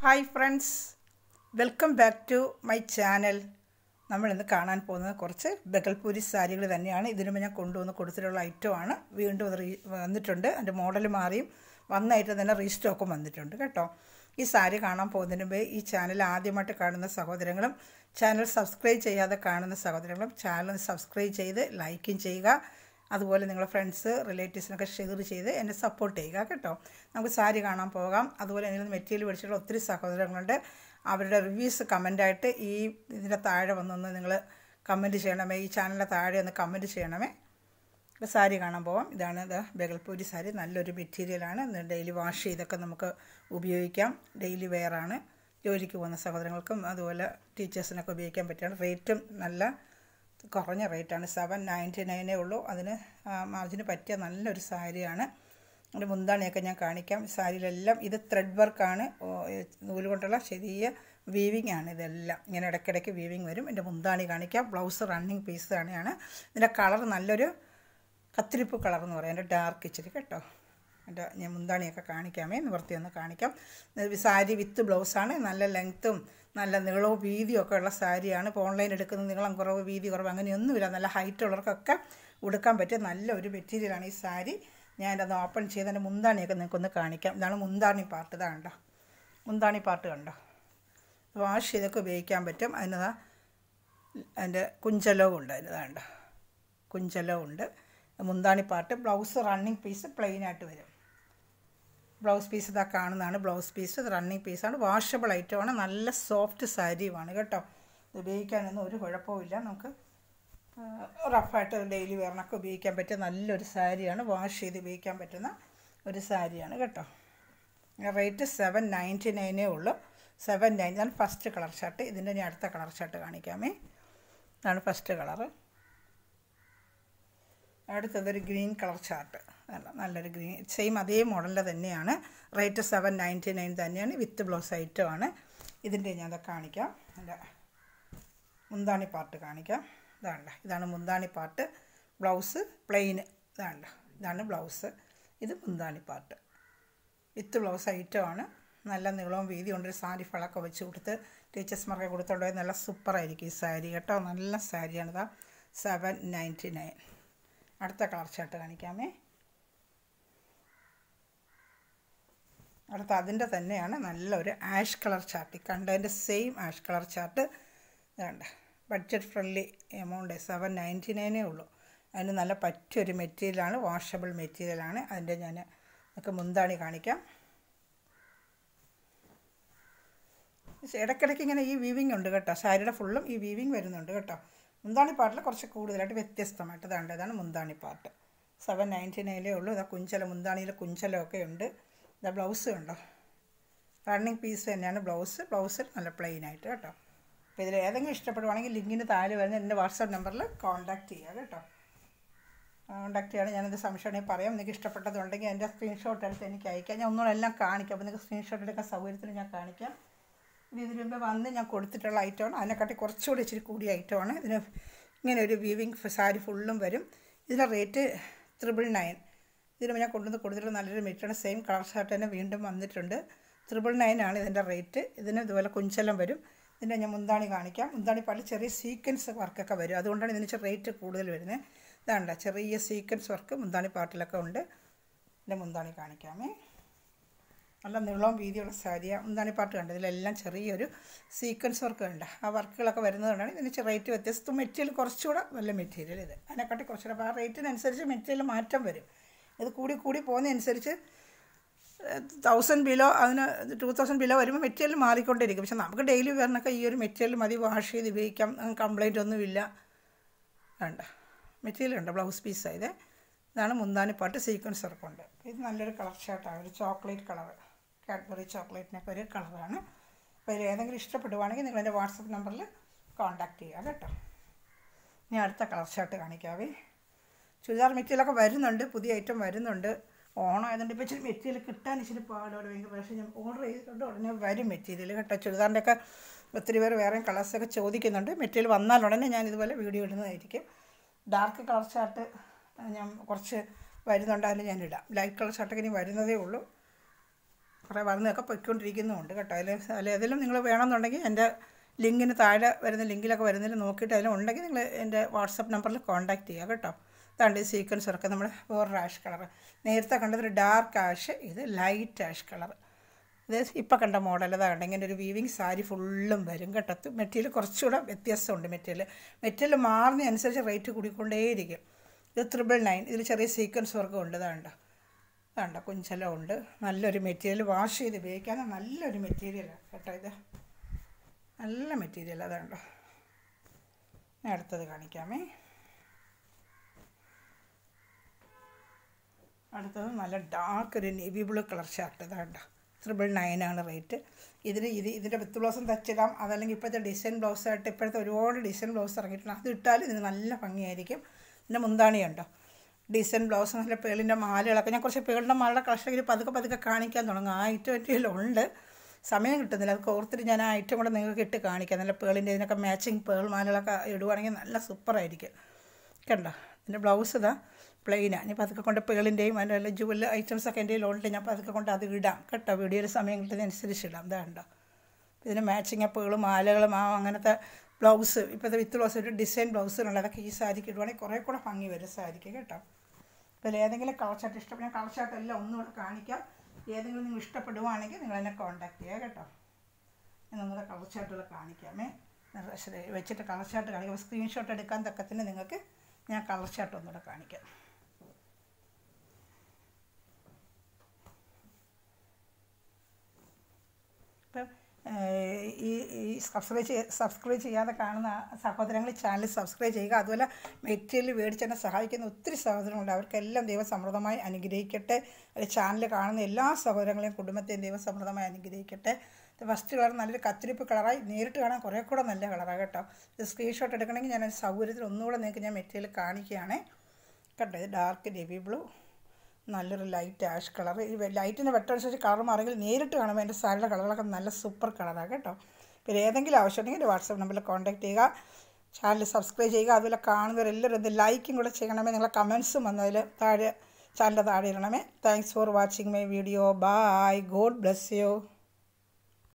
hi friends welcome back to my channel നമ്മൾ ഇന്ന് കാണാൻ പോകുന്നത് കുറച്ച് ബഗൽപൂരി സാരികൾ തന്നെയാണ് ഇതിനു മുമ്പ് ഞാൻ കൊണ്ടുവന്ന് കൊടുത്തിട്ടുള്ള ഐറ്റമാണ് വീണ്ടും അത് റീ വന്നിട്ടുണ്ട് അതിൻ്റെ മോഡൽ മാറിയും വന്നായിട്ട് തന്നെ റീസ്റ്റോക്കും വന്നിട്ടുണ്ട് കേട്ടോ ഈ സാരി കാണാൻ പോകുന്നതിന് മുമ്പ് ഈ ചാനൽ ആദ്യമായിട്ട് കാണുന്ന സഹോദരങ്ങളും ചാനൽ സബ്സ്ക്രൈബ് ചെയ്യാതെ കാണുന്ന സഹോദരങ്ങളും ചാനൽ സബ്സ്ക്രൈബ് ചെയ്ത് ലൈക്കും ചെയ്യുക അതുപോലെ നിങ്ങളുടെ ഫ്രണ്ട്സ് റിലേറ്റീവ്സിനൊക്കെ ഷെയർ ചെയ്ത് എന്നെ സപ്പോർട്ട് ചെയ്യുക കേട്ടോ നമുക്ക് സാരി കാണാൻ പോകാം അതുപോലെ എന്നിൽ നിന്ന് മെറ്റീരിയൽ മേടിച്ചിട്ടുള്ള ഒത്തിരി സഹോദരങ്ങളുണ്ട് അവരുടെ റിവ്യൂസ് കമൻ്റായിട്ട് ഈ ഇതിൻ്റെ താഴെ വന്നൊന്ന് നിങ്ങൾ കമൻറ്റ് ചെയ്യണമേ ഈ ചാനലിൻ്റെ താഴെ ഒന്ന് കമൻറ്റ് ചെയ്യണമേ ഇപ്പോൾ സാരി കാണാൻ പോവാം ഇതാണ് ഇത് ബഗൽപൂരി സാരി നല്ലൊരു മെറ്റീരിയലാണ് ഡെയിലി വാഷ് ചെയ്തൊക്കെ നമുക്ക് ഉപയോഗിക്കാം ഡെയിലി വെയറാണ് ജോലിക്ക് പോകുന്ന സഹോദരങ്ങൾക്കും അതുപോലെ ടീച്ചേഴ്സിനൊക്കെ ഉപയോഗിക്കാൻ പറ്റിയാണ് റേറ്റും നല്ല കുറഞ്ഞ റേറ്റാണ് സെവൻ നയൻറ്റി നയനേ ഉള്ളൂ അതിന് മാർജിന് പറ്റിയ നല്ലൊരു സാരിയാണ് അതിൻ്റെ മുന്താണിയൊക്കെ ഞാൻ കാണിക്കാം സാരിയിലെല്ലാം ഇത് ത്രെഡ് വർക്കാണ് നൂല് കൊണ്ടുള്ള ചെറിയ വീവിങ് ആണ് ഇതെല്ലാം ഇങ്ങനെ ഇടയ്ക്കിടയ്ക്ക് വീവിങ് വരും എൻ്റെ മുന്താണി കാണിക്കാം ബ്ലൗസ് റണ്ണിങ് പീസ് തന്നെയാണ് ഇതിൻ്റെ കളർ നല്ലൊരു കത്തിരിപ്പ് കളർ എന്ന് പറയാം എൻ്റെ ഡാർക്ക് ഇച്ചിരി കേട്ടോ എൻ്റെ ഞാൻ മുന്താണിയൊക്കെ കാണിക്കാമേ നിവർത്തി ഒന്ന് കാണിക്കാം സാരി വിത്ത് ബ്ലൗസാണ് നല്ല ലെങ്ത്തും നല്ല നീളവും വീതിയും ഒക്കെ ഉള്ള സാരിയാണ് ഇപ്പോൾ ഓൺലൈൻ എടുക്കുന്ന നീളം കുറവ് വീതി കുറവ് അങ്ങനെയൊന്നുമില്ല നല്ല ഹൈറ്റ് ഉള്ളവർക്കൊക്കെ ഉടുക്കാൻ പറ്റിയ നല്ല ഒരു മെറ്റീരിയലാണ് ഈ സാരി ഞാൻ അത് ഓപ്പൺ ചെയ്ത് എൻ്റെ മുന്താണിയൊക്കെ നിങ്ങൾക്കൊന്ന് കാണിക്കാം ഇതാണ് മുന്താണി പാർട്ട് ഇതാ കണ്ടോ മുന്താണി പാർട്ട് കണ്ടോ വാഷ് ചെയ്തൊക്കെ ഉപയോഗിക്കാൻ പറ്റും അതിനതാ അതിൻ്റെ കുഞ്ചലവും ഉണ്ട് അതിന് കണ്ടോ കുഞ്ചലവും ഉണ്ട് മുന്താണി part blouse running piece plain ആയിട്ട് വരും ബ്ലൗസ് പീസ് ഇതാ കാണുന്നതാണ് ബ്ലൗസ് പീസ് ഇത് റണ്ണിങ് പീസാണ് വാഷബിൾ ഐറ്റമാണ് നല്ല സോഫ്റ്റ് സാരിയുമാണ് കേട്ടോ ഇത് ഉപയോഗിക്കാനൊന്നും ഒരു കുഴപ്പമില്ല നമുക്ക് റഫായിട്ട് ഡെയിലി വെയറിനൊക്കെ ഉപയോഗിക്കാൻ പറ്റിയ നല്ലൊരു സാരിയാണ് വാഷ് ചെയ്ത് ഉപയോഗിക്കാൻ പറ്റുന്ന ഒരു സാരിയാണ് കേട്ടോ റേറ്റ് സെവൻ നയൻറ്റി നയനേ ഉള്ളൂ സെവൻ നയൻ ഇതാണ് ഫസ്റ്റ് കളർ ഷർട്ട് ഇതിൻ്റെ ഞാൻ അടുത്ത കളർ ഷർട്ട് കാണിക്കാമേ ഇതാണ് ഫസ്റ്റ് കളറ് അടുത്തതൊരു ഗ്രീൻ കളർ ചാർട്ട് അല്ല നല്ലൊരു ഗ്രീൻ സെയിം അതേ മോഡലിൻ്റെ തന്നെയാണ് റേറ്റ് സെവൻ നയൻറ്റി നയൻ തന്നെയാണ് വിത്ത് ബ്ലൗസ് ഐറ്റമാണ് ഇതിൻ്റെ ഞാൻ അത് കാണിക്കാം എൻ്റെ മുന്താണി പാർട്ട് കാണിക്കാം ഇതാണ്ട ഇതാണ് മുന്താണി പാർട്ട് ബ്ലൗസ് പ്ലെയിന് ഇതാണ്ട ഇതാണ് ബ്ലൗസ് ഇത് മുന്താണി പാർട്ട് വിത്ത് ബ്ലൗസ് ഐറ്റമാണ് നല്ല നീളവും വീതി ഉണ്ട് സാരി ഫളൊക്കെ വെച്ച് കൊടുത്ത് ടീച്ചേഴ്സ്മാർക്ക് കൊടുത്തോണ്ട് നല്ല സൂപ്പറായിരിക്കും ഈ സാരി കേട്ടോ നല്ല സാരിയാണിതാ സെവൻ നയൻറ്റി നയൻ അടുത്ത കളർ ഷർട്ട് കാണിക്കാമേ അടുത്ത അതിൻ്റെ തന്നെയാണ് നല്ലൊരു ആഷ് കളർ ചാർട്ട് കണ്ടതിൻ്റെ സെയിം ആഷ് കളർ ചാർട്ട് വേണ്ട budget friendly amount seven ninety നയനേ ഉള്ളൂ അതിന് നല്ല പറ്റിയൊരു മെറ്റീരിയലാണ് വാഷബിൾ മെറ്റീരിയലാണ് അതിൻ്റെ ഞാൻ ഒക്കെ മുന്താണി കാണിക്കാം ഇടയ്ക്കിടയ്ക്ക് ഇങ്ങനെ ഈ വീവിങ് ഉണ്ട് കേട്ടോ സാരിയുടെ ഫുള്ളും ഈ വീവിങ് വരുന്നുണ്ട് കേട്ടോ മുന്താണി പാട്ടിൽ കുറച്ച് കൂടുതലായിട്ട് വ്യത്യസ്തമായിട്ട് ഇതാണ്ട് ഇതാണ് മുന്താണി പാട്ട് സെവൻ നയൻറ്റി നയനേ ഉള്ളൂ ഇതാ കുഞ്ചല മുന്താണിയിൽ കുഞ്ചലമൊക്കെ ഉണ്ട് ഇതാ ബ്ലൗസ് ഉണ്ടോ റണ്ണിങ് പീസ് തന്നെയാണ് ബ്ലൗസ് ബ്ലൗസ് നല്ല പ്ലെയിൻ ആയിട്ട് കേട്ടോ അപ്പോൾ ഇതിൽ ഏതെങ്കിലും ഇഷ്ടപ്പെടുവാണെങ്കിൽ ലിങ്കിന് താഴെ വരുന്ന എൻ്റെ വാട്സാപ്പ് നമ്പറിൽ കോൺടാക്റ്റ് ചെയ്യുക കേട്ടോ കോൺടാക്ട് ചെയ്യണം ഞാനത് സംശയമാണെങ്കിൽ പറയാം നിങ്ങൾക്ക് ഇഷ്ടപ്പെട്ടതുണ്ടെങ്കിൽ എൻ്റെ സ്ക്രീൻഷോട്ട് എടുത്ത് എനിക്ക് അയക്കാം ഞാൻ ഒന്നുകൂടെ എല്ലാം കാണിക്കാം അപ്പോൾ നിങ്ങൾക്ക് സ്ക്രീൻഷോട്ട് എടുക്കാൻ സൗകര്യത്തിന് ഞാൻ കാണിക്കാം ഇത് ഇതിനു മുമ്പ് വന്ന് ഞാൻ കൊടുത്തിട്ടുള്ള ഐറ്റമാണ് അതിനെക്കാട്ടി കുറച്ചുകൂടി ഇച്ചിരി കൂടിയ ഐറ്റമാണ് ഇതിന് ഇങ്ങനെ ഒരു വീവിങ് സാരി ഫുള്ളും വരും ഇതിൻ്റെ റേറ്റ് ത്രിബിൾ നയൻ ഇതിന് ഞാൻ കൊണ്ടുവന്ന് കൊടുത്തിട്ടുള്ള നല്ലൊരു മെറ്റീരിയൽ സെയിം കളർ ഷർട്ട് തന്നെ വീണ്ടും വന്നിട്ടുണ്ട് ത്രിബിൾ നയൻ ആണ് ഇതിൻ്റെ റേറ്റ് ഇതിന് ഇതുപോലെ കുഞ്ചലം വരും ഇതിൻ്റെ ഞാൻ മുന്താണി കാണിക്കാം മുന്താണി പാട്ടിൽ ചെറിയ സീക്വൻസ് വർക്കൊക്കെ വരും അതുകൊണ്ടാണ് ഇതിന് റേറ്റ് കൂടുതൽ വരുന്നത് ഇതാണ്ട ചെറിയ സീക്വൻസ് വർക്ക് മുന്താണി പാട്ടിലൊക്കെ ഉണ്ട് എൻ്റെ മുന്താണി കാണിക്കാമേ നല്ല നീളവും വീതിയുള്ള സാരിയാണ് മുന്താണി പാട്ട് കണ്ട് ഇതിലെല്ലാം ചെറിയൊരു സീക്വൻസ് വർക്ക് ഉണ്ട് ആ വർക്കുകളൊക്കെ വരുന്നതുകൊണ്ടാണ് ഇതിന് റേറ്റ് വ്യത്യസ്ത മെറ്റീരിയൽ കുറച്ചുകൂടെ നല്ല മെറ്റീരിയൽ ഇത് അതിനെക്കാട്ടി കുറച്ചുകൂടെ അപ്പോൾ ആ റേറ്റിനനുസരിച്ച് മെറ്റീരിയൽ മാറ്റം വരും ഇത് കൂടി കൂടി പോകുന്നതനുസരിച്ച് തൗസൻഡ് ബിലോ അതിന് ടു തൗസൻഡ് ബിലോ വരുമ്പോൾ മെറ്റീരിയൽ മാറിക്കൊണ്ടിരിക്കും പക്ഷെ നമുക്ക് ഡെയിലി വരണൊക്കെ ഈ ഒരു മെറ്റീരിയൽ മതി വാഷ് ചെയ്ത് ഉപയോഗിക്കാം കംപ്ലൈൻ്റ് ഒന്നുമില്ല വേണ്ട മെറ്റീരിയൽ ഉണ്ട് ബ്ലൗസ് പീസാണ് ഇത് ഇതാണ് മുന്താനിപ്പാട്ട് സീക്വൻസ് വർക്കുണ്ട് ഇത് നല്ലൊരു കളർ ഷർട്ടാണ് ഒരു ചോക്ലേറ്റ് കളർ കാഡ്ബറി ചോക്ലേറ്റിനൊക്കെ ഒരു കളറാണ് അപ്പോൾ ഇതിൽ ഏതെങ്കിലും ഇഷ്ടപ്പെടുവാണെങ്കിൽ നിങ്ങൾ എൻ്റെ വാട്സപ്പ് നമ്പറിൽ കോൺടാക്റ്റ് ചെയ്യുക കേട്ടോ ഇനി അടുത്ത കളർ ഷർട്ട് കാണിക്കാവേ ചുരിദാർ മെറ്റീരിയലൊക്കെ വരുന്നുണ്ട് പുതിയ ഐറ്റം വരുന്നുണ്ട് ഓണം ആയതുകൊണ്ട് ഇപ്പോൾ ഇച്ചിരി മെറ്റീരിയൽ കിട്ടാൻ ഇച്ചിരി പാടോടെ ഭയങ്കര പക്ഷേ ഞാൻ ഓർഡർ ചെയ്തിട്ടുണ്ട് ഉടനെ വരും മെറ്റീരിയൽ കേട്ടോ ചുരിദാറിൻ്റെയൊക്കെ ഒത്തിരി പേര് വേറെയും കളേഴ്സൊക്കെ ചോദിക്കുന്നുണ്ട് മെറ്റീരിയൽ വന്നാൽ ഉടനെ ഞാൻ ഇതുപോലെ വീഡിയോ ഇടുന്നതായിരിക്കും ഡാർക്ക് കളർ ഷർട്ട് ഞാൻ കുറച്ച് വരുന്നുണ്ട് അതിന് ഞാൻ ഇടാം ലൈറ്റ് കളർ ഷർട്ടൊക്കെ ഇനി വരുന്നതേ ഉള്ളൂ കുറേ വന്നതൊക്കെ പൊയ്ക്കൊണ്ടിരിക്കുന്നുമുണ്ട് കേട്ടോ അതിൽ അതിൽ ഏതെങ്കിലും നിങ്ങൾ വേണമെന്നുണ്ടെങ്കിൽ എൻ്റെ ലിങ്കിന് താഴെ വരുന്ന ലിങ്കിലൊക്കെ വരുന്നതിൽ നോക്കിയിട്ട് അതിലുണ്ടെങ്കിൽ നിങ്ങൾ എൻ്റെ വാട്സപ്പ് നമ്പറിൽ കോൺടാക്റ്റ് ചെയ്യുക കേട്ടോ ഇതാണ്ട് ഈ സീക്വൻസ് ഒക്കെ നമ്മൾ വേറൊരു ആഷ് കളർ നേരത്തെ കണ്ടത് ഒരു ഡാർക്ക് ആഷ് ഇത് ലൈറ്റ് ആഷ് കളർ ഇത് ഇപ്പം കണ്ട മോഡൽ അതാണ് ഇങ്ങനെ ഒരു വീവിങ് സാരി ഫുള്ളും വരും കേട്ടോ മെറ്റീരിയൽ കുറച്ചുകൂടെ വ്യത്യാസമുണ്ട് മെറ്റീരിയൽ മെറ്റീരിയൽ മാറുന്നതനുസരിച്ച് റേറ്റ് കൂടിക്കൊണ്ടേയിരിക്കും ഇത് ത്രിബിൾ നയൻ ഇതിൽ ചെറിയ സീക്വൻസ് വർക്കും ഉണ്ട് ഇതാണ്ട ഇതാണ്ട കുഞ്ചെല്ലാം ഉണ്ട് നല്ലൊരു മെറ്റീരിയൽ വാഷ് ചെയ്ത് ഉപയോഗിക്കാൻ നല്ലൊരു മെറ്റീരിയലാണ് കേട്ടോ ഇത് നല്ല മെറ്റീരിയൽ അതാണ്ടോ ഞാൻ അടുത്തത് കാണിക്കാമേ അടുത്തത് നല്ല ഡാർക്ക് ഒരു നേവി ബ്ലൂ കളർ ഷർട്ട് ഇതാണ്ട ത്രിബിൾ നയനാണ് റേറ്റ് ഇതിന് ഇത് ഇതിൻ്റെ വിത്ത് ബ്ലൗസും തച്ചിടാം അതല്ലെങ്കിൽ ഇപ്പോഴത്തെ ഡിസൈൻ ബ്ലൗസായിട്ട് ഇപ്പോഴത്തെ ഒരുപാട് ഡിസൈൻ ബ്ലൗസ് ഇറങ്ങിയിട്ടുണ്ട് അത് ഇട്ടാൽ ഇതിന് നല്ല ഭംഗിയായിരിക്കും പിന്നെ മുന്താണിയുണ്ടോ ഡിസൈൻ ബ്ലൗസ് നല്ല പേളിൻ്റെ മാലകളൊക്കെ ഞാൻ കുറച്ച് പേളിൻ്റെ മാലയുടെ കളക്ഷൻ പതുക്കെ പതുക്കെ കാണിക്കാൻ തുടങ്ങും ആ ഐറ്റം ഉണ്ട് സമയം കിട്ടുന്നില്ല അത് കോർത്തിട്ട് ഞാൻ ആ ഐറ്റം കൂടെ നിങ്ങൾക്ക് ഇട്ട് കാണിക്കാം നല്ല പേളിൻ്റെ ഇതിനൊക്കെ മാച്ചിങ് പേൾ മാലകളൊക്കെ ഇടുവാണെങ്കിൽ നല്ല സൂപ്പറായിരിക്കും കണ്ടോ ഇതിൻ്റെ ബ്ലൗസ് ഇതാ പ്ലെയിനാണ് ഇനി പതുക്കെ കൊണ്ട് പേളിൻ്റെയും അതിൻ്റെ വല്ല ജുവൽ ഐറ്റംസൊക്കെ എൻ്റെ കയ്യിലുണ്ട് ഞാൻ പതുക്കെ കൊണ്ട് അത് ഇടാം കേട്ടോ വീഡിയോയിൽ സമയം കിട്ടുന്നതനുസരിച്ച് ഇടാം ഇതാ ഉണ്ടോ ഇതിന് മാച്ചിങ് പേളും മാലകളും ആ അങ്ങനത്തെ ബ്ലൗസ് ഇപ്പോഴത്തെ വിത്ത് ബ്ലൗസ് ഒരു ഡിസൈൻ ബ്ലൗസുകളുണ്ട് അതൊക്കെ ഈ സാരിക്ക് ഇടുവാണെങ്കിൽ കുറേ കൂടെ ഭംഗി വരും സാരിക്ക് കേട്ടോ അപ്പോൾ ഏതെങ്കിലും കളർ ചാർട്ട് ഇഷ്ടപ്പെടുന്ന കളർ ചാർട്ട് എല്ലാം ഒന്നുകൂടെ കാണിക്കാം ഏതെങ്കിലും നിങ്ങൾ ഇഷ്ടപ്പെടുവാണെങ്കിൽ നിങ്ങൾ എന്നെ കോൺടാക്ട് ചെയ്യുക കേട്ടോ ഞാൻ ഒന്നുകൂടെ കളർ ചാർട്ടുകൾ കാണിക്കാമേ ശരി വെച്ചിട്ട് കളർ ചാർട്ട് കാണിക്കാം സ്ക്രീൻഷോട്ട് എടുക്കാൻ തക്കത്തിന് നിങ്ങൾക്ക് ഞാൻ കളർ ചാർട്ട് ഒന്നുകൂടെ കാണിക്കാം ഇപ്പം ഈ ഈ സബ്സ്ക്രൈബ് ചെയ്യ സബ്സ്ക്രൈബ് ചെയ്യാതെ കാണുന്ന സഹോദരങ്ങൾ ചാനൽ സബ്സ്ക്രൈബ് ചെയ്യുക അതുപോലെ മെറ്റീരിയൽ മേടിച്ചെന്നെ സഹായിക്കുന്ന ഒത്തിരി സഹോദരങ്ങളുണ്ട് അവർക്കെല്ലാം ദൈവം സമൃദ്ധമായി അനുഗ്രഹിക്കട്ടെ അത് ചാനൽ കാണുന്ന എല്ലാ സഹോദരങ്ങളെയും കുടുംബത്തെയും ദൈവം സമൃദ്ധമായി അനുഗ്രഹിക്കട്ടെ ഫസ്റ്റ് കളർ നല്ലൊരു കത്തിരിപ്പ് കളറായി നേരിട്ട് കാണാൻ കുറേ കൂടെ നല്ല കളറാണ് കേട്ടോ ഇത് സ്ക്രീൻഷോട്ട് എടുക്കണമെങ്കിൽ ഞാൻ സൗകര്യത്തിൽ ഒന്നുകൂടെ നിങ്ങൾക്ക് ഞാൻ മെറ്റീരിയൽ കാണിക്കുകയാണ് കേട്ടോ ഇത് ഡാർക്ക് നേവി ബ്ലൂ നല്ലൊരു ലൈറ്റ് ആഷ് കളർ ഈ ലൈറ്റിൻ്റെ വെട്ടമനുസരിച്ച് കളർ മാറിയെങ്കിൽ നേരിട്ട് കാണുമ്പോൾ എൻ്റെ സാരിയുടെ കളറുകളൊക്കെ നല്ല സൂപ്പർ കളറാണ് കേട്ടോ പിന്നെ ഏതെങ്കിലും ആവശ്യമുണ്ടെങ്കിൽ വാട്സപ്പ് നമ്പറിൽ കോൺടാക്ട് ചെയ്യുക ചാനൽ സബ്സ്ക്രൈബ് ചെയ്യുക അതുപോലെ കാണുന്നവരെല്ലാവരും ഇത് ലൈക്കും കൂടെ ചെയ്യണമേ നിങ്ങളെ കമൻസും വന്നതിൽ താഴെ ചാനലിൻ്റെ താഴെ ഇടണമേ thanks for watching my video bye God bless U